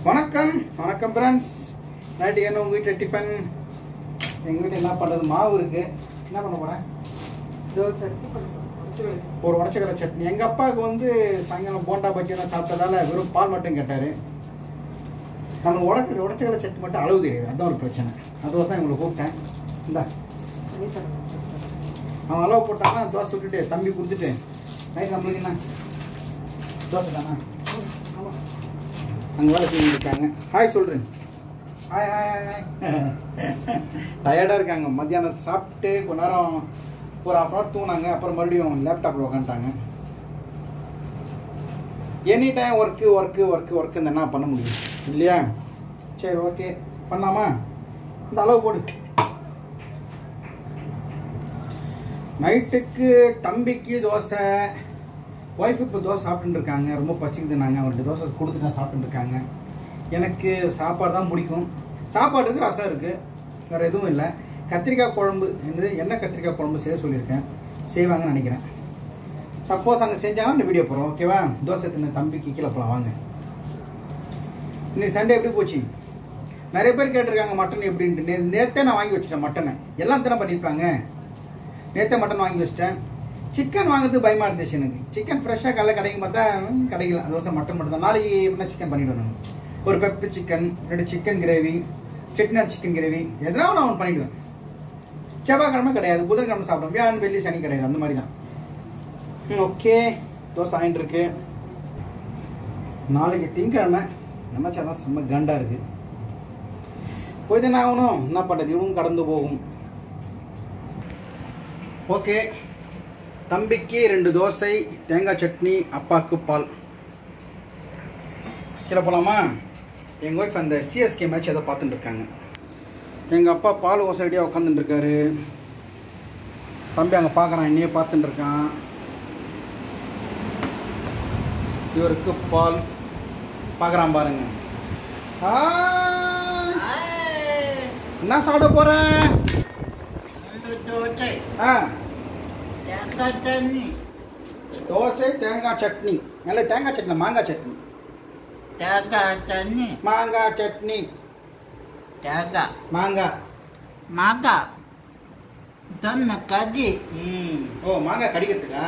வணக்கம் வணக்கம் friends night என்ன உங்கள் வீட்டில் டிஃபன் எங்கள் வீட்டில் என்ன பண்ணுறது மாவு இருக்குது என்ன பண்ண போகிறேன் ஒரு உடச்சக்கடலை சட்னி எங்கள் அப்பாவுக்கு வந்து சாயங்காலம் போண்டா பஜ்ஜியெல்லாம் சாப்பிட்டதால வெறும் பால் மட்டும் கேட்டார் நம்ம உடச்ச உடச்சக்கடலை சட்னி மட்டும் அளவு தெரியுது அதுதான் ஒரு பிரச்சனை அதுவாக தான் இவங்களை கூப்பிட்டேன் இந்தா அவன் அளவு போட்டாங்கன்னா தோசை சுட்டுட்டு தம்பி கொடுத்துட்டு நைட் நம்மளுக்கு என்ன தோசை தானா அங்கே வேலை செஞ்சுட்டு இருக்காங்க ஹாய் சொல்கிறேன் ஹாய் ஹாய் ஹாய் ஹாய் டயர்டாக இருக்காங்க மத்தியானம் சாப்பிட்டு கொஞ்ச நேரம் ஒரு ஹாஃப் ஹவர் தூங்கினாங்க அப்புறம் மறுபடியும் லேப்டாப்பில் உட்காந்துட்டாங்க any time work work work work இந்த என்ன பண்ண முடியும் இல்லையா சரி ஓகே பண்ணலாமா இந்த அளவு போடு நைட்டுக்கு தம்பிக்கு தோசை ஒய்ஃப் இப்போ தோசை சாப்பிட்டுட்டு இருக்காங்க ரொம்ப பசிக்குதுனாங்க அவர்கிட்ட தோசை கொடுத்துட்டு சாப்பிட்டுட்டு இருக்காங்க எனக்கு சாப்பாடு தான் பிடிக்கும் சாப்பாடு இருக்குது ரசம் இருக்குது வேறு எதுவும் இல்லை கத்திரிக்காய் குழம்பு என்னது என்ன கத்திரிக்காய் குழம்பு செய்ய சொல்லியிருக்கேன் செய்வாங்கன்னு நினைக்கிறேன் சப்போஸ் அங்கே செஞ்சாங்கன்னா இந்த வீடியோ போகிறோம் ஓகேவா தோசை தின்ன தம்பிக்கு கீழே போகலாம் வாங்க இன்னைக்கு சண்டே எப்படி போச்சு நிறைய பேர் கேட்டிருக்காங்க மட்டன் எப்படின்ட்டு நே நேற்றே நான் வாங்கி வச்சிட்டேன் மட்டனை எல்லாம் தானே பண்ணியிருப்பாங்க நேற்றே மட்டன் வாங்கி வச்சிட்டேன் சிக்கன் வாங்குறது பயமாக இருந்துச்சு எனக்கு சிக்கன் ஃப்ரெஷ்ஷாக காலைல கிடைக்கும் பார்த்தா ம், கிடைக்கல தோசை மட்டன் மட்டும் தான் நாளைக்கு எப்படின்னா சிக்கன் பண்ணிவிடுவேன் நான் ஒரு பெப்பர் சிக்கன் ரெண்டு chicken gravy Chettinad chicken gravy எதனா நான் ஒன்று பண்ணிவிடுவேன் செவ்வாய்க்கிழமை கிடையாது புதன்கிழமை சாப்பிடுவோம் வியாழன் வெள்ளி சனி கிடையாது அந்த மாதிரி தான் ஓகே தோசை ஆயிட்டு இருக்கு நாளைக்கு திங்கக்கிழமை நினச்சா தான் செம்ம கண்டா இருக்கு போய் தானே ஆகணும் என்ன பண்ணுறது இதுவும் கடந்து போகும் ஓகே தம்பிக்கு ரெண்டு தோசை தேங்காய் சட்னி அப்பாவுக்கு பால் கீழே போகலாமா எங்கள் ஒய்ஃப் அந்த சிஎஸ்கே மேட்ச் ஏதோ பார்த்துட்டு இருக்காங்க எங்கள் அப்பா பால் ஓசைடியாக உட்காந்துட்டு இருக்காரு தம்பி அங்கே பார்க்குறான் என்னையே பார்த்துட்டு இருக்கான் இவருக்கு பால் பார்க்குறான் பாருங்க ஹாய். என்ன சாப்பிட போற ஆ தோசை தேங்காய் சட்னி நல்ல தேங்காய் சட்னி மாங்காய் சட்னி மாங்காய் சட்னி மாங்காய் ம் ஓ மாங்காய் கடிக்கிறதுக்கா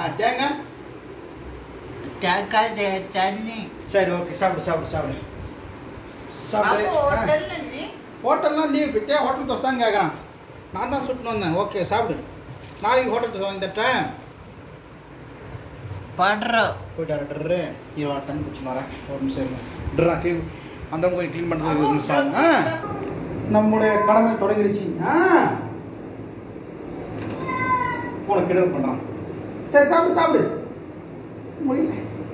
தேங்காய் சரி ஓகே சாப்பிடு சாப்பிடு சாப்பிடு சாப்பிடு ஆ. ஹோட்டல்லாம் லீவ் வித்தே ஹோட்டல் தோசை தான் கேட்குறான் நான் தான் சுட்டு வந்தேன் ஓகே சாப்பிடு நாளைக்கு ஹோட்டல் தோசை வாங்கி தட்டேன் போயிட்டாரு ட்ரு இருவாட்டம் குடிச்சுன்னு வரேன் ஒரு நிமிஷம் இருங்க ட்ரா க்ளீன் அந்த கொஞ்சம் க்ளீன் பண்ணுறது ஒரு நிமிஷம் ஆகும். ஆ நம்முடைய கடமை தொடங்கிடுச்சு ஆ போன கிடல் பண்ணுறான் சரி சாப்பிடு சாப்பிடு முடியல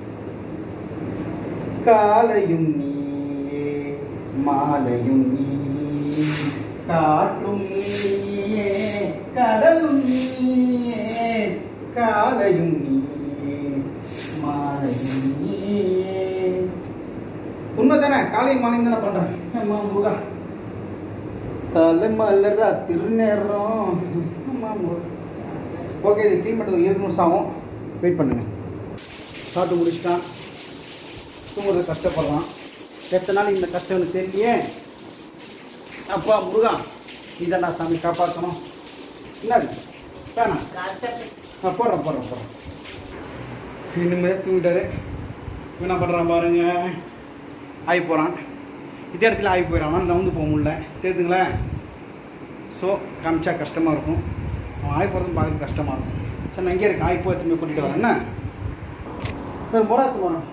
காலையும் நீயே மாலையும் நீயே காட்டும் நீயே கடலும் நீயே காலையும் நீயே மாலையும் நீயே உண்மைதானே காலையும் மாலையும் தானே பண்றேன் அம்மா முருகா தலை மலரா திருநேரம் அம்மா முருகா ஓகே இது க்ளீன் பண்ணுறது ஏழு நிமிஷம் ஆகும் வெயிட் பண்ணுங்க சாப்பிட்டு முடிச்சிட்டான் தூங்குறது கஷ்டப்படுறான் எத்தனை நாள் இந்த கஷ்டம் எனக்கு தெரியலையே அப்பா முருகா இதை நான் சாமி காப்பாற்றணும் என்னது வேணாம் ஆ போடுறேன் போடுறேன் போடுறேன் இனிமேல் தூங்கிட்டாரு இவன் என்ன பண்ணுறான் பாருங்க ஆகி போகிறான் இதே இடத்துல ஆகி போயிடறான் நவுந்து போக முடியல தெரியுதுங்களேன் ஸோ காமிச்சா கஷ்டமாக இருக்கும் அவன் ஆகி போகிறதும் பார்க்க கஷ்டமாக இருக்கும் சரி நான் இங்கே இருக்கேன் ஆகி போய் திரும்பி கூட்டிகிட்டு வரேன் என்ன ஒரு முறை வரேன்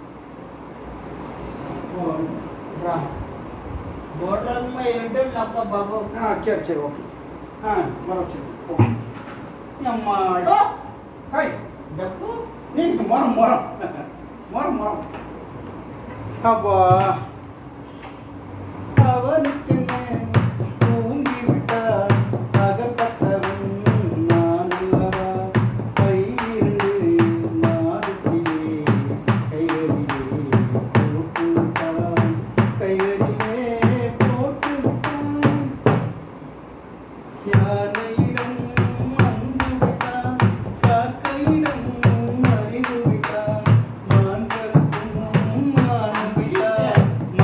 ஆ சரி சரி ஓகே ஆ மரம் சரி போ அம்மா ஹாய் நீ மரம் மரம் மரம் மரம் அப்பா அவனுக்கு தூங்கி விட்டார் அகப்பட்டவன் நான் அல்லவா கையிருந்து மாறுச்சிலே கைகளிலே போட்டு விட்டான் கைகளிலே போட்டு விட்டான் யானையிடம் வந்து விட்டான் காக்கையிடம் அறிந்து விட்டான் மான் கருப்பும் மானம் விட்டான்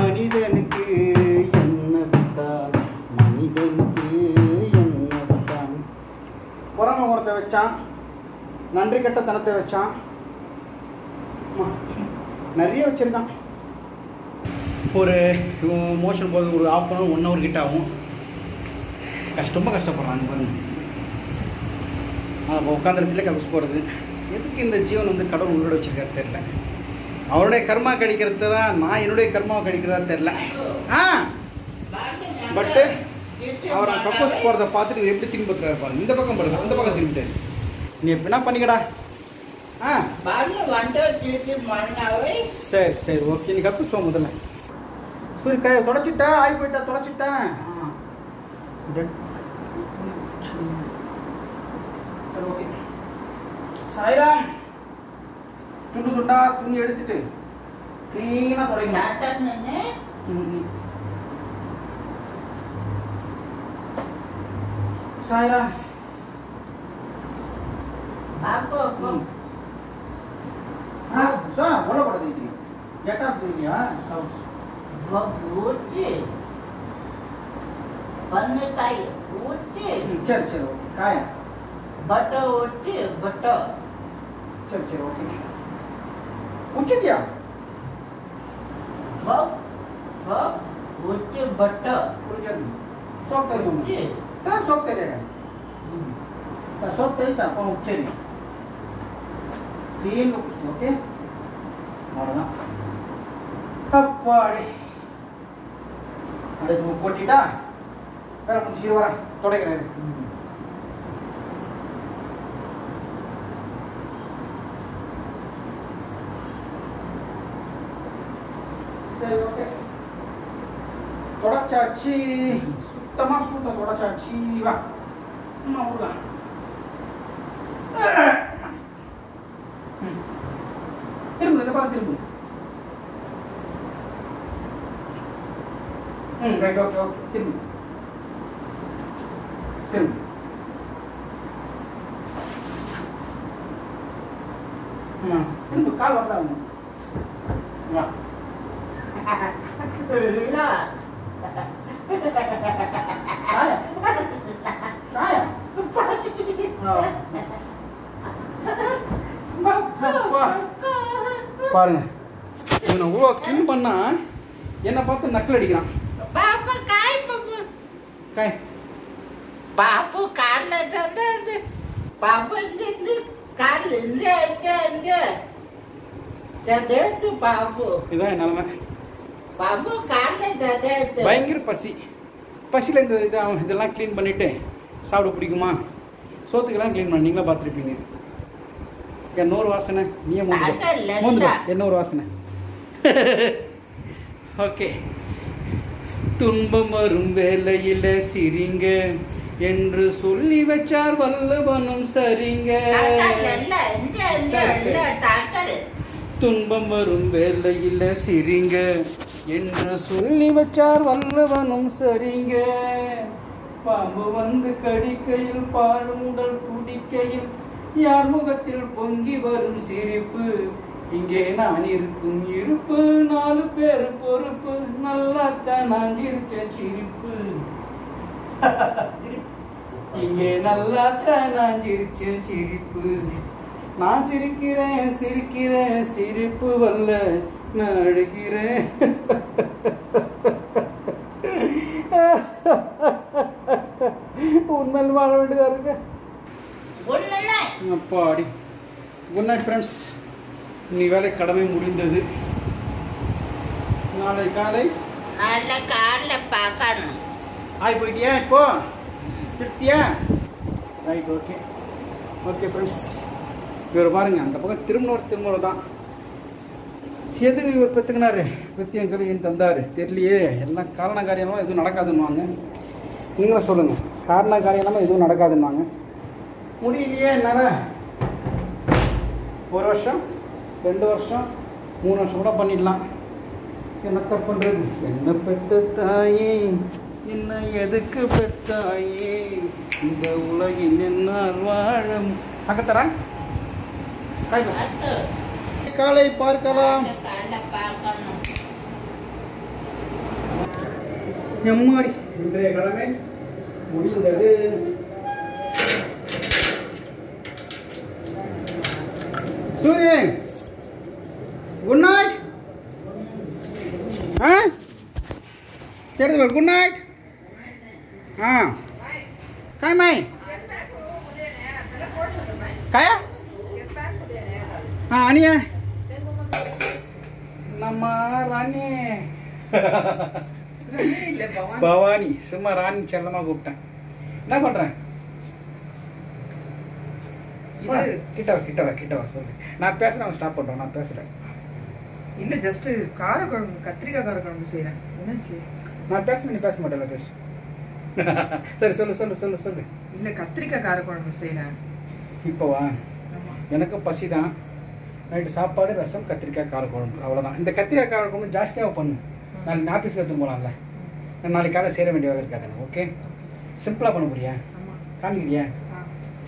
நன்றி கட்ட தனத்தை வச்சான் ஆமா, நிறைய வச்சுருக்கான் ஒரு மோஷன் போது ஒரு half an hour one hour கிட்ட ஆகும் கஷ்டமாக கஷ்டப்படுறாங்க பாருங்க அப்போ உட்காந்துருப்பில்ல கவிச்சு போகிறது எதுக்கு இந்த ஜீவன் வந்து கடவுள் உங்களோட வச்சிருக்காரு தெரில அவருடைய கர்மா கடிக்கிறது தான் நான் என்னுடைய கர்மாவை கடிக்கிறதா தெரில ஆ பட்டு அவர் கப்போஸ் போகிறத பார்த்துட்டு இவர் எப்படி திரும்பி பார்க்குறாரு பாருங்க இந்த பக்கம் பாருங்க அந்த பக்கம் திரும்பிட்டாரு நீ எப்படின்னா பண்ணிக்கடா ஆ பாருங்க வண்டை தூக்கி மண்ணாவே சரி சரி ஓகே நீ கப்பு போ முதல்ல சூரிய கையை தொடச்சிட்டா ஆகி போயிட்டா தொடச்சிட்டேன் ஆ. Done. சரி ஓகே சாய்ராம் துண்டு துண்டா துணி எடுத்துட்டு க்ளீனாக தொடங்கணும் டாட்டான்னு ம். சாய்ராம் பாப்போ அப்போ ஆ சார் ஒன்றை போட தெரியும் கேட்டா தெரியா சவுஸ் ஊற்றி ಬದನೆಕಾಯಿ ஊற்றி ம் சரி சரி ஓகே காயா ಬಟ ஊற்றி ಬಟ சரி சரி ஓகே உச்சிட்டியா ಬ ಬ ஊற்றி ಬಟ புரிஞ்சது சோப் தெரியும் ஊற்றி தான் சோப் தெரியாது சோப் தெரிஞ்சா அப்புறம் உச்சரி க்ளீனாக குடிச்சு ஓகே அவ்வளோதான் அப்பாடி அடுத்து போட்டிட்டா வேற முடிச்சு வரேன் தொடக்கிறேன் சரி ஓகே தொடச்சாச்சு சுத்தமாக சூட்டை தொடச்சாச்சு வா அம்மா விடலாம் திரும்ப இந்த பக்கம் திரும்ப ம் ரைட் ஓகே ஓகே திரும்ப திரும்ப ம் திரும்ப கால் வரலாம் வா ಇಲ್ಲ காயா காயா அப்பா. பாருங்க இவனை இவ்வளோ கின் பண்ணா என்னை பார்த்து நக்கல் அடிக்கிறான் பாப்பா காய் பாப்பா காய் பாப்பு கால்ல தந்து பாப்பு இருந்து கால் இங்க இங்க இங்க தந்து பாப்பு இதுதான் என் நிலமை பாப்பு கால்ல தந்து பயங்கர பசி பசியில் இந்த இதை இதெல்லாம் க்ளீன் பண்ணிவிட்டு சாப்பிட பிடிக்குமா சோத்துக்கெல்லாம் க்ளீன் பண்ணி நீங்களே பார்த்துருப்பீங்க என்னொரு வாசனை நீயே அட, மூந்து லெந்தா. மூந்து என்னொரு வாசனை ஓகே துன்பம் வரும் வேலையில் சிரிங்க என்று சொல்லி வச்சார் வல்லவனும் சரிங்க இல்ல இங்க இங்க சரி, சரி. இல்ல டாக்டர் துன்பம் வரும் வேலையில் சிரிங்க என்று சொல்லி வச்சார் வல்லவனும் சரிங்க பாம்பு வந்து கடிக்கையில் பாடும் உடல் துடிக்கையில் யார் முகத்தில் பொங்கி வரும் சிரிப்பு இங்கே நான் இருக்கும் இருப்பு நாலு பேர் பொறுப்பு நல்லாத்தான் நான் இருக்க சிரிப்பு இங்கே நல்லாத்தான் நான் சிரிச்சேன் சிரிப்பு நான் சிரிக்கிறேன் சிரிக்கிறேன் சிரிப்பு வல்ல நான் அழுகிறேன் உண்மையில் வாழ வேண்டியதா இருக்கு ஒண்ணுல அப்பாடி குட் நைட் ஃப்ரெண்ட்ஸ் இன்னி வேலை கடமை முடிந்தது நாளை காலை நல்ல கால்ல பார்க்கணும் ஆய் போயிட்டியா இப்போ திருப்தியா ரைட் ஓகே ஓகே ஃப்ரெண்ட்ஸ் இவர் பாருங்க அந்த பக்கம் திருமணூர் திருமணம் தான் எதுக்கு இவர் பெற்றுக்கினாரு பெத்தியம் கலியன் தந்தார் தெரியலையே எல்லாம் காரண காரியம்லாம் எதுவும் நடக்காதுன்னுவாங்க நீங்களும் சொல்லுங்கள் காரண காரியம்லாம் எதுவும் நடக்காதுன்னுவாங்க முடியலையே என்னால் ஒரு வருஷம் ரெண்டு வருஷம் மூணு வருஷம் கூட பண்ணிடலாம் என்னத்த பண்ணுறது என்ன பெத்த தாயே என்ன எதுக்கு பெத்தாயே இந்த உலகில் என்னால் வாழும் அக்கத்தரா பார்த்து காலை பார்க்கலாம் கால்ல பார்க்கணும் எம்மாடி இன்றைய கடமை முடிந்தது சூரிய குட் நைட் ஆ கேட்டது பாரு குட் நைட் ஆ काय माय काय हा आणि आहे ನಮ್ಮ ರಾಣಿ பவானி சும்மா ராணி செல்லமா கூப்பிட்டேன் என்ன பண்றேன் வா, இது கிட்ட வா கிட்ட வா கிட்ட வா சொல்லு நான் பேசுறேன் அவன் ஸ்டாப் பண்றான் நான் பேசுறேன் இல்ல ஜஸ்ட் காரக்குழம்பு கத்திரிக்காய் காரக்குழம்பு செய்யறேன் என்னாச்சு நான் பேசுறேன் நீ பேச மாட்டேல பேசு சரி சொல்லு சொல்லு சொல்லு சொல்லு இல்ல கத்திரிக்காய் காரக்குழம்பு செய்யறேன் இப்போ வா ஆமா எனக்கும் பசி தான் நைட்டு சாப்பாடு ரசம் கத்திரிக்காய் காரக்குழம்பு அவ்வளோதான் இந்த கத்திரிக்காய் காரக்குழம்பு ஜாஸ்தியாக பண்ணு நாளைக்கு ஆஃபீஸ்க்கு எடுத்து போகலாம்ல நான் நாளைக்கு காலை சேர வேண்டிய வேலை இருக்காது எனக்கு ஓகே சிம்பிளாக பண்ண முடியா ஆமா காமிக்கலையா ஆ.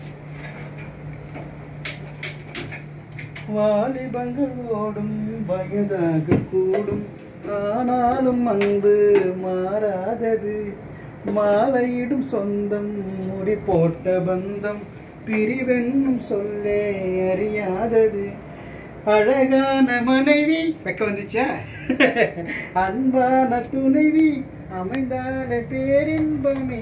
வாலிபங்கள் ஓடும் வயதாக கூடும் ஆனாலும் அன்பு மாறாதது மாலையிடும் சொந்தம் முடி போட்ட பந்தம் பிரிவென்னும் சொல்லே அறியாதது அழகான மனைவி வெக்க வந்துச்சா அன்பான துணைவி அமைந்தால பேரின்பமே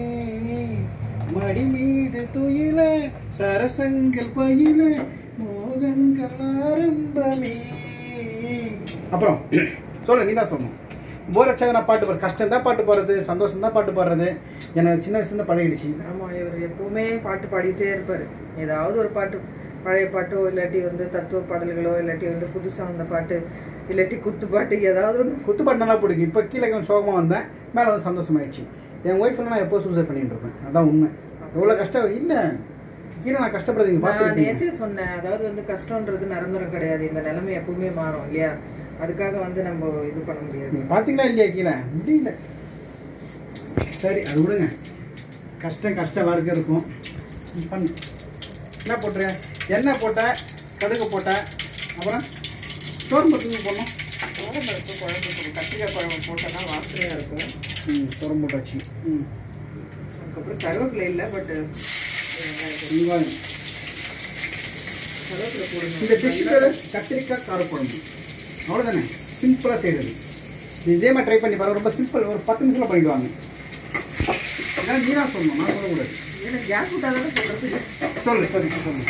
மடி மீது துயில சரசங்கள் பயில மோகங்கள் ஆரம்பமே அப்புறம் சொல்லு நீ தான் சொல்லணும் போர் அடிச்சா நான் பாட்டு பாடு கஷ்டம் தான் பாட்டு பாடுறது சந்தோஷம் தான் பாட்டு பாடுறது எனக்கு சின்ன வயசுல பழகிடுச்சு ஆமா இவர் எப்பவுமே பாட்டு பாடிட்டே இருப்பாரு ஏதாவது ஒரு பாட்டு பழைய பாட்டோ இல்லாட்டி வந்து தத்துவ பாடல்களோ இல்லாட்டி வந்து புதுசா வந்த பாட்டு இல்லாட்டி குத்து பாட்டு ஏதாவது ஒன்று குத்துப்பாட்டு நல்லா பிடிக்கும் இப்போ கீழே கொஞ்சம் சோகமாக வந்தேன் மேலே வந்து சந்தோஷமாயிடுச்சு என் ஒய்ஃப்ல நான் எப்போ சூசைட் பண்ணிட்டு இருப்பேன் அதான் உண்மை எவ்வளோ கஷ்டம் இல்லை கீழே நான் கஷ்டப்படுறீங்க நான் பார்த்துருக்கீங்க நேத்தே சொன்னேன் அதாவது வந்து கஷ்டம்ன்றது நிரந்தரம் கிடையாது இந்த நிலைமை எப்பவுமே மாறும் இல்லையா அதுக்காக வந்து நம்ம இது பண்ண முடியாது நீங்க பாத்தீங்களா இல்லையா கீழே முடியல சரி அது விடுங்க கஷ்டம் கஷ்டம் எல்லாருக்கும் இருக்கும் நீ பண்ணு என்ன போட்டுற எண்ணெய் போட்ட கடுகு போட்ட அப்புறம் சோறு போட்டு போடணும் சோளப்பருப்பு குழம்பு போடும். கத்திரிக்காய் குழம்பு போட்டோம்னா வாசனையா இருக்கும் ம் சோறு போட்டாச்சு ம் அதுக்கப்புறம் கருவேப்பிலை இல்லை பட் வெங்காயம் கருவேப்பிலை போடணும் இந்த டிஷ்ஷு பேர் கத்திரிக்காய் காரக்குழம்பு அவ்வளோதானே சிம்பிளாக செய்கிறது இதே மாதிரி ட்ரை பண்ணி பாருங்க ரொம்ப சிம்பிள் ஒரு பத்து நிமிஷத்தில் பண்ணிடுவாங்க ஏன்னா நீ தான் சொல்லணும் நான் சொல்லக்கூடாது எனக்கு கேஸ் விட்டாதானே சொல்றது சொல்லு சரி சொல்லு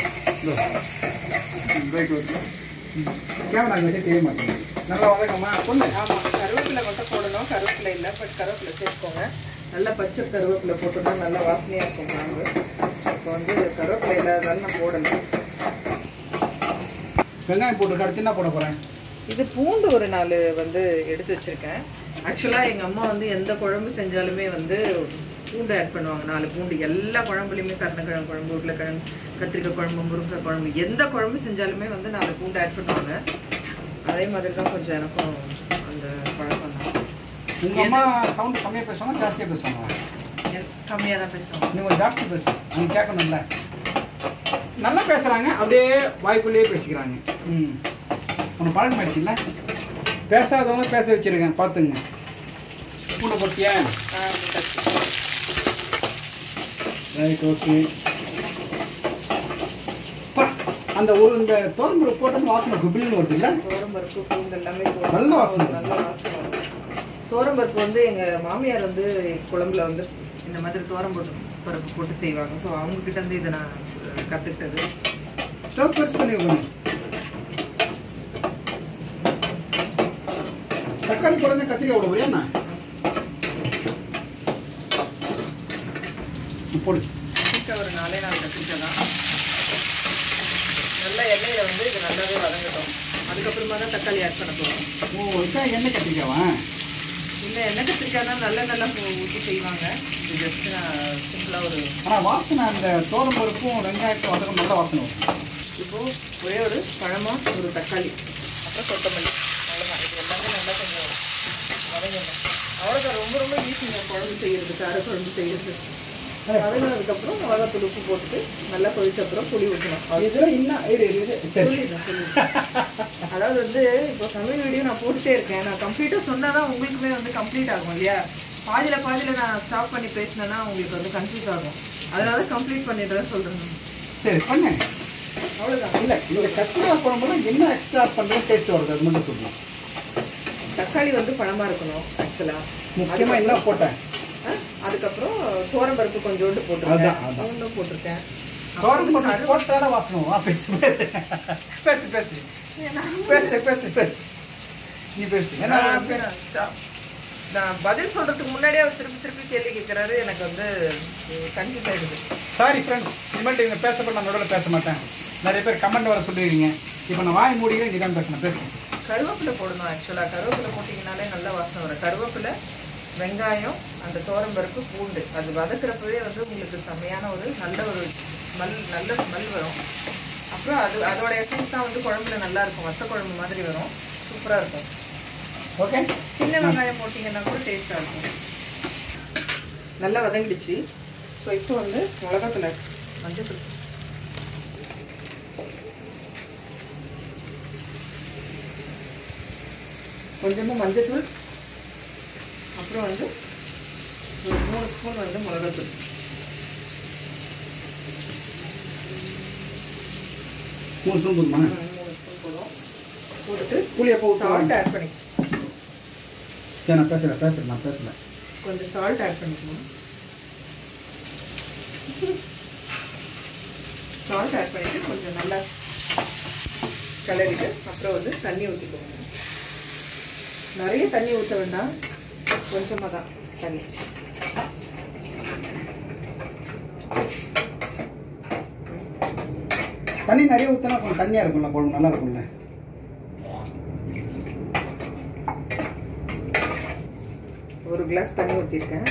ரைட் ஓகே கேமரா அங்கே வச்சு தெரிய மாட்டேங்குது நல்லா வதக்கம்மா சொல்லு ஆமா கருவேப்பிலை மட்டும் போடணும் கருவேப்பிலை இல்லை பட் கருவேப்பிலை சேர்த்துக்கோங்க நல்லா பச்சை கருவேப்பிலை போட்டோம்னா நல்லா வாசனையா இருக்கும் குழம்பு இப்போ வந்து கருவேப்பிலை இல்லாததால நான் போடணும் வெங்காயம் போட்டு அடுத்து என்ன போட போகிறேன் இது பூண்டு ஒரு நாலு வந்து எடுத்து வச்சிருக்கேன் ஆக்சுவலாக எங்கள் அம்மா வந்து எந்த குழம்பு செஞ்சாலுமே வந்து பூண்டு ஆட் பண்ணுவாங்க நாலு பூண்டு எல்லா குழம்புலையுமே கருணக்கிழங்கு குழம்பு உருளைக்கிழங்கு கத்திரிக்காய் குழம்பு முருங்கைக்காய் குழம்பு எந்த குழம்பு செஞ்சாலுமே வந்து நாலு பூண்டு ஆட் பண்ணுவாங்க அதே மாதிரி தான் கொஞ்சம் எனக்கும் அந்த பழக்கம் தான் உங்கள் அம்மா சவுண்ட் கம்மியாக பேசுவாங்க ஜாஸ்தியாக பேசுவாங்க கம்மியாக தான் பேசுவாங்க நீ கொஞ்சம் ஜாஸ்தி பேசு அவங்க கேட்கணும்ல நல்லா பேசுகிறாங்க அப்படியே வாய்க்குள்ளேயே பேசிக்கிறாங்க ம் உனக்கு பழக்கமாயிடுச்சு இல்லை பேசாதவங்க பேச வச்சிருக்கேன் பார்த்துங்க பூண்டை போட்டியா ஆ, கத்தி- ரைட் ஓகே அந்த ஒரு இந்த தோரம்பு போட்டது வாசனை குபில்னு வருது இல்லை துவரம்பருப்பு பூண்டு எல்லாமே போட்டு நல்ல வாசனை. நல்ல வாசனை வரும். துவரம்பருப்பு வந்து எங்கள் மாமியார் வந்து குழம்புல வந்து இந்த மாதிரி துவரம்பருப்பு பருப்பு போட்டு செய்வாங்க ஸோ அவங்க கிட்ட இருந்து இதை நான் அஹ், கத்துக்கிட்டது ஸ்டவ் பெருசு பண்ணி வைக்கணும் தக்காளி போடுறது கத்திரிக்காய் விட போறியா என்ன போடு கத்திரிக்காய் ஒரு நாலே நாலு கத்திரிக்காய் தான் நல்லா எண்ணெயில் வந்து இது நல்லாவே வதங்கட்டும் அதுக்கப்புறமா தான் தக்காளி ஆட் பண்ண போகிறோம் ஓ இதான் எண்ணெய் கத்திரிக்காவா இல்லை எண்ணெய் கத்திரிக்காய் தான் நல்ல நல்லா ஊற்றி செய்வாங்க இது ஜஸ்ட் நான் சிம்பிளாக ஒரு ஆனால் வாசனை அந்த தோரம் பருப்பும் வெங்காயத்தை வதக்கம் நல்ல வாசனை வரும் இப்போது ஒரே ஒரு பழமாக ஒரு தக்காளி அப்புறம் கொத்தமல்லி அவ்வளோதான் இது எல்லாமே நல்லா கொஞ்சம் வதங்கணும் அவ்வளோதான் ரொம்ப ரொம்ப ஈஸிங்க குழம்பு செய்யறது கார குழம்பு செய்யறது வதங்கினதுக்கப்புறம் மிளகாத்தூள் உப்பு போட்டுட்டு நல்லா கொதிச்ச அப்புறம் புளி ஊற்றணும் இதில் இன்னும் இரு இரு இரு சரி சொல்லிடுறேன் சொல்லிடுறேன் அதாவது வந்து இப்போ சமையல் வீடியோ நான் போட்டுட்டே இருக்கேன் நான் கம்ப்ளீட்டாக சொன்னால் தான் உங்களுக்குமே வந்து கம்ப்ளீட் ஆகும் இல்லையா பாதியில் பாதியில் நான் ஸ்டாப் பண்ணி பேசினேன்னா உங்களுக்கு வந்து கன்ஃபியூஸ் ஆகும் அதனால கம்ப்ளீட் பண்ணிடுறேன் சொல்கிறேன் சரி பண்ணு அவ்வளோதான் இல்லை இந்த கத்திரிக்காய் குழம்புல என்ன எக்ஸ்ட்ரா பண்ணுறது டேஸ்ட் வருது அது மட்டும் சொல்லணும் தக்காளி வந்து பழமா இருக்கணும் ஆக்சுவலா முக்கியமாக என்ன போட்டேன் அதுக்கப்புறம் தோரம்பருப்பு கொஞ்சோண்டு அதான், போட்டிருக்கேன் அதான். பூண்டும் போட்டிருக்கேன் தோரம் மட்டும் போட்டால வாசனம் வா பேசு பேசு பேசு பேசு பேசு பேசு பேசு நீ பேசு ஏன்னா நான் நான் பதில் சொல்றதுக்கு முன்னாடியே அவர் திருப்பி திருப்பி கேள்வி கேட்கறாரு எனக்கு வந்து கன்ஃபியூஸ் ஆயிடுது சாரி ஃப்ரெண்ட்ஸ் இனிமேல் இவங்க பேசப்பட நான் நடுவில் பேச மாட்டேன் நிறைய பேர் கமெண்ட் வர சொல்லிடுவீங்க இப்போ நான் வாய் மூடியே நீ தான் பேசணும் பேசு கருவேப்பிலை போடணும் ஆக்சுவலாக கருவேப்பிலை போட்டிங்கனாலே நல்ல வாசனை வரும் கருவேப்பிலை வெங்காயம் அந்த தோரம்பருப்பு பூண்டு அது வதக்குறப்பவே வந்து உங்களுக்கு செம்மையான ஒரு நல்ல ஒரு ஸ்மெல் நல்ல ஸ்மெல் வரும் அப்புறம் அது அதோட எஃபெக்ட் தான் வந்து குழம்புல நல்லா இருக்கும் வத்த குழம்பு மாதிரி வரும் சூப்பராக இருக்கும் ஓகே சின்ன வெங்காயம் போட்டிங்கன்னா கூட டேஸ்ட்டாக இருக்கும் நல்லா வதங்கிடுச்சு ஸோ இப்போ வந்து மிளகாத்தூள் மஞ்சள் தூள் கொஞ்சமாக மஞ்சத்தூள் அப்புறம் வந்து ஒரு மூணு ஸ்பூன் வந்து மிளகாத்தூள் மூணு ஸ்பூன் போதுமா ம், மூணு ஸ்பூன் போதும் போட்டுட்டு புளியை போ சால்ட் ஆட் பண்ணி சரி நான் பேசுகிறேன் பேசுகிறேன் நான் பேசல கொஞ்சம் சால்ட் ஆட் பண்ணிக்கணும் சால்ட் ஆட் பண்ணிட்டு கொஞ்சம் நல்லா கிளறிட்டு அப்புறம் வந்து தண்ணி ஊற்றிக்கோங்க நிறைய தண்ணி ஊற்ற வேண்டாம் கொஞ்சமாக தான் தண்ணி தண்ணி நிறைய ஊற்றினா கொஞ்சம் தண்ணியாக இருக்கும்ல குழம்பு நல்லா இருக்கும்ல ஒரு கிளாஸ் தண்ணி ஊற்றிருக்கேன்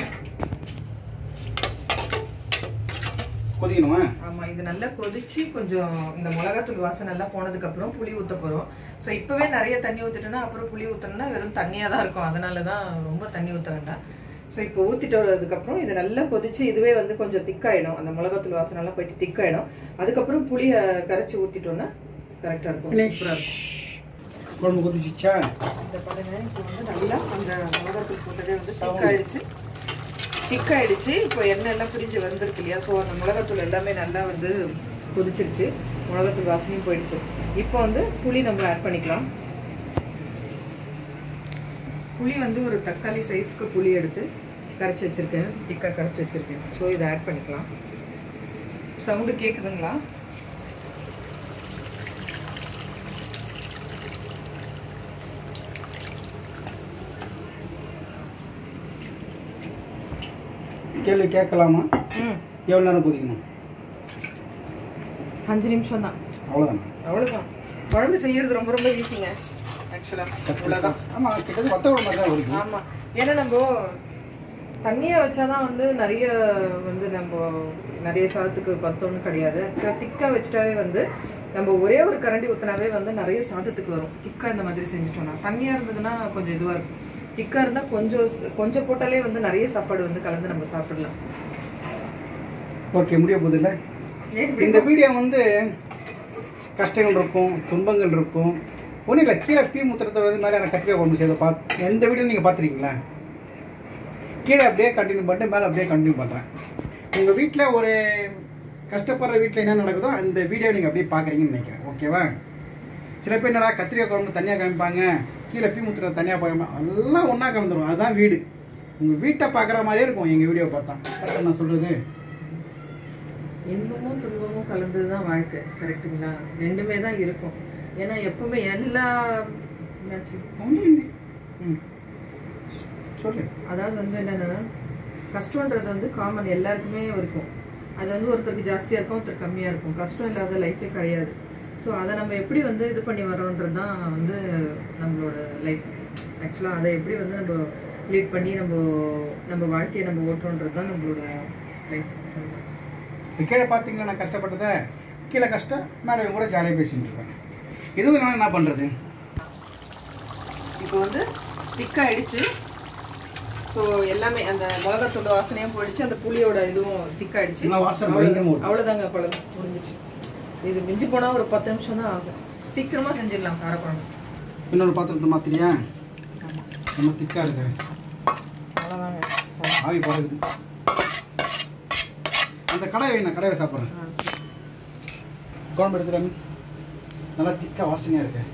கொதிக்கணுமா ஆமாம் இது நல்லா கொதிச்சு கொஞ்சம் இந்த மிளகாத்தூள் வாசனை எல்லாம் போனதுக்கப்புறம் புளி ஊற்ற போகிறோம் ஸோ இப்போவே நிறைய தண்ணி ஊற்றிட்டோன்னா அப்புறம் புளி ஊற்றணும்னா வெறும் தண்ணியாக தான் இருக்கும் அதனால தான் ரொம்ப தண்ணி ஊற்ற வேண்டாம் ஸோ இப்போ ஊற்றிட்டு வரதுக்கப்புறம் இது நல்லா கொதிச்சு இதுவே வந்து கொஞ்சம் திக்காயிடும் அந்த மிளகாத்தூள் வாசனை எல்லாம் போயிட்டு திக்காயிடும் அதுக்கப்புறம் புளியை கரைச்சி ஊற்றிட்டோன்னா கரெக்டாக இருக்கும் சூப்பராக இருக்கும் குழம்பு கொதிச்சிச்சா இந்த பாருங்க இப்போ வந்து நல்லா அந்த மிளகாத்தூள் போட்டதே வந்து திக்காயிடுச்சு திக்காயிடுச்சு இப்போ எண்ணெய் எல்லாம் பிரிஞ்சு வந்திருக்கு இல்லையா ஸோ அந்த மிளகாத்தூள் எல்லாமே நல்லா வந்து கொதிச்சிருச்சு மிளகாத்தூள் வாசனையும் போயிடுச்சு இப்போ வந்து புளி நம்ம ஆட் பண்ணிக்கலாம் புளி வந்து ஒரு தக்காளி சைஸ்க்கு புளி எடுத்து கரைச்சி வச்சிருக்கேன் திக்காக கரைச்சி வச்சிருக்கேன் ஸோ இதை ஆட் பண்ணிக்கலாம் சவுண்டு கேட்குதுங்களா கேள்வி கேட்கலாமா ம் எவ்வளோ நேரம் கொதிக்கணும் அஞ்சு நிமிஷம் தான் அவ்வளோதானே அவ்வளோதான் குழம்பு செய்யறது ரொம்ப ரொம்ப ஈஸிங்க ஆக்சுவலாக அவ்வளோதான் ஆமாம் கிட்டத்தட்ட வத்த குழம்பு தான் வருது ஆமாம் ஏன்னா நம்ம தண்ணியை வச்சாதான் வந்து நிறைய வந்து நம்ம நிறைய சாதத்துக்கு பத்தோன்னு கிடையாது திக்காக வச்சுட்டாவே வந்து நம்ம ஒரே ஒரு கரண்டி ஊற்றினாவே வந்து நிறைய சாதத்துக்கு வரும் திக்காக இந்த மாதிரி செஞ்சுட்டோம்னா தண்ணியாக இருந்ததுன்னா கொஞ்சம் இதுவாக இருக்கும் திக்காக இருந்தால் கொஞ்சம் ஸ்- கொஞ்சம் போட்டாலே வந்து நிறைய சாப்பாடு வந்து கலந்து நம்ம சாப்பிடலாம் ஓகே முடிய போகுது இல்லை ஏன் இப்படி இந்த வீடியோ வந்து கஷ்டங்கள் இருக்கும் துன்பங்கள் இருக்கும் ஒன்றும் இல்லை கீழே பீ முத்திரத்தோட இது மாதிரியான கத்திரிக்காய் குழம்பு செய்த பார்த்து எந்த வீடியோ நீங்கள் பார்த்துருக்கீங்களா கீழே அப்படியே கண்டினியூ பண்ணிட்டு மேலே அப்படியே கண்டினியூ பண்ணுறேன் உங்கள் வீட்டில் ஒரு கஷ்டப்படுற வீட்டில் என்ன நடக்குதோ அந்த வீடியோ நீங்கள் அப்படியே பார்க்குறீங்கன்னு நினைக்கிறேன் ஓகேவா சில பேர் என்னடா கத்திரிக்காய் குழம்பு தனியாக காமிப்பாங்க கீழே பீ முத்திரத்தை தனியாக பார்க்காம எல்லாம் ஒன்றா கலந்துரும் அதுதான் வீடு உங்கள் வீட்டை பார்க்குற மாதிரியே இருக்கும் எங்கள் வீடியோ பார்த்தா கரெக்டாக நான் சொல்கிறது இன்பமும் துன்பமும் கலந்தது தான் வாழ்க்கை கரெக்ட்டுங்களா ரெண்டுமே தான் இருக்கும் ஏன்னா எப்பவுமே எல்லா என்னாச்சு ஒன்றும் இல்லை ம் சொல்லு அதாவது வந்து என்னன்னா கஷ்டன்றது வந்து காமன் எல்லாருக்குமே இருக்கும் அது வந்து ஒருத்தருக்கு ஜாஸ்தியாக இருக்கும் ஒருத்தர் கம்மியாக இருக்கும் கஷ்டம் இல்லாத லைஃபே கிடையாது ஸோ அதை நம்ம எப்படி வந்து இது பண்ணி வரோன்றது தான் வந்து நம்மளோட லைஃப் ஆக்சுவலாக அதை எப்படி வந்து நம்ம லீட் பண்ணி நம்ம நம்ம வாழ்க்கையை நம்ம ஓட்டுறோன்றது தான் நம்மளோட லைஃப் இப்போ கீழே பார்த்தீங்களா நான் கஷ்டப்பட்டதை கீழே கஷ்டம் மேலே இவங்க கூட ஜாலியாக பேசிட்டு இருக்கேன் இதுவும் நான் என்ன பண்ணுறது இப்போ வந்து திக்காயிடுச்சு ஸோ எல்லாமே அந்த மிளகாத்தூள் வாசனையும் போயிடுச்சு அந்த புளியோட இதுவும் திக்காயிடுச்சு நல்லா வாசனை பயங்கரமா வருது. அவ்வளோதாங்க குழம்பு முடிஞ்சிச்சு இது மிஞ்சி போனால் ஒரு பத்து நிமிஷம் தான் ஆகும் சீக்கிரமாக செஞ்சிடலாம் காரக்குழம்பு இன்னொரு பாத்திரத்தை மாத்திரியா ரொம்ப திக்காக இருக்கு அவ்வளோதாங்க ஆவி பறகுது அந்த கடாயை நான் கடாயை சாப்பிட்றேன் குழம்பு எடுத்துட்டாங்க நல்லா திக்கா வாசனையாக இருக்கு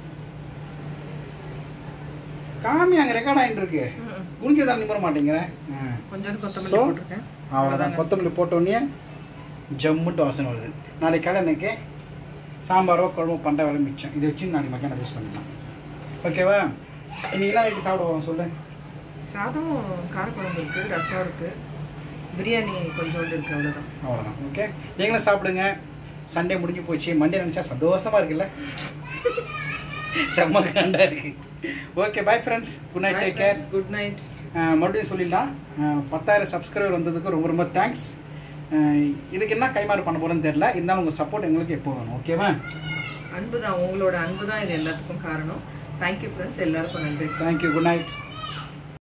காமி அங்கே ரெக்கார்ட் ஆகிட்டு இருக்கு ம். குளிக்க தான் நிமிர மாட்டேங்கிறேன் கொஞ்சோண்டு கொத்தமல்லி So, போட்டிருக்கேன் அவ்வளோதான் கொத்தமல்லி போட்டோடனே ஜம்முட்டு வாசனை வருது நாளைக்கு காலை எனக்கு சாம்பாரோ குழம்பு பண்ணுற வேலை மிச்சம் இதை வச்சு நாளைக்கு மத்தியானம் யூஸ் பண்ணிக்கலாம் ஓகேவா இன்னைக்கெல்லாம் வீட்டு சாப்பிடுவோம் சொல்லு சாதம் காரக்குழம்பு இருக்கு ரசம் இருக்கு பிரியாணி கொஞ்சோண்டு இருக்கு அவ்வளவுதான் அவ்வளோதான் ஓகே நீங்களும் சாப்பிடுங்க சண்டே முடிஞ்சு போச்சு மண்டே நினச்சா சந்தோஷமா இருக்குல்ல செம்ம காண்டா இருக்கு okay bye friends good night take care good night மறுபடியும் சொல்லிடலாம் அஹ் பத்தாயிரம் சப்ஸ்கிரைபர் வந்ததுக்கு ரொம்ப ரொம்ப தேங்க்ஸ் இதுக்கு என்ன கைமாறு பண்ண போகிறேன்னு தெரியல இருந்தாலும் உங்கள் சப்போர்ட் எங்களுக்கு எப்போ வேணும் ஓகேவா அன்பு தான் உங்களோட அன்பு தான் இது எல்லாத்துக்கும் காரணம் தேங்க்யூ ஃப்ரெண்ட்ஸ் எல்லாருக்கும் நன்றி தேங்க்யூ குட் நைட்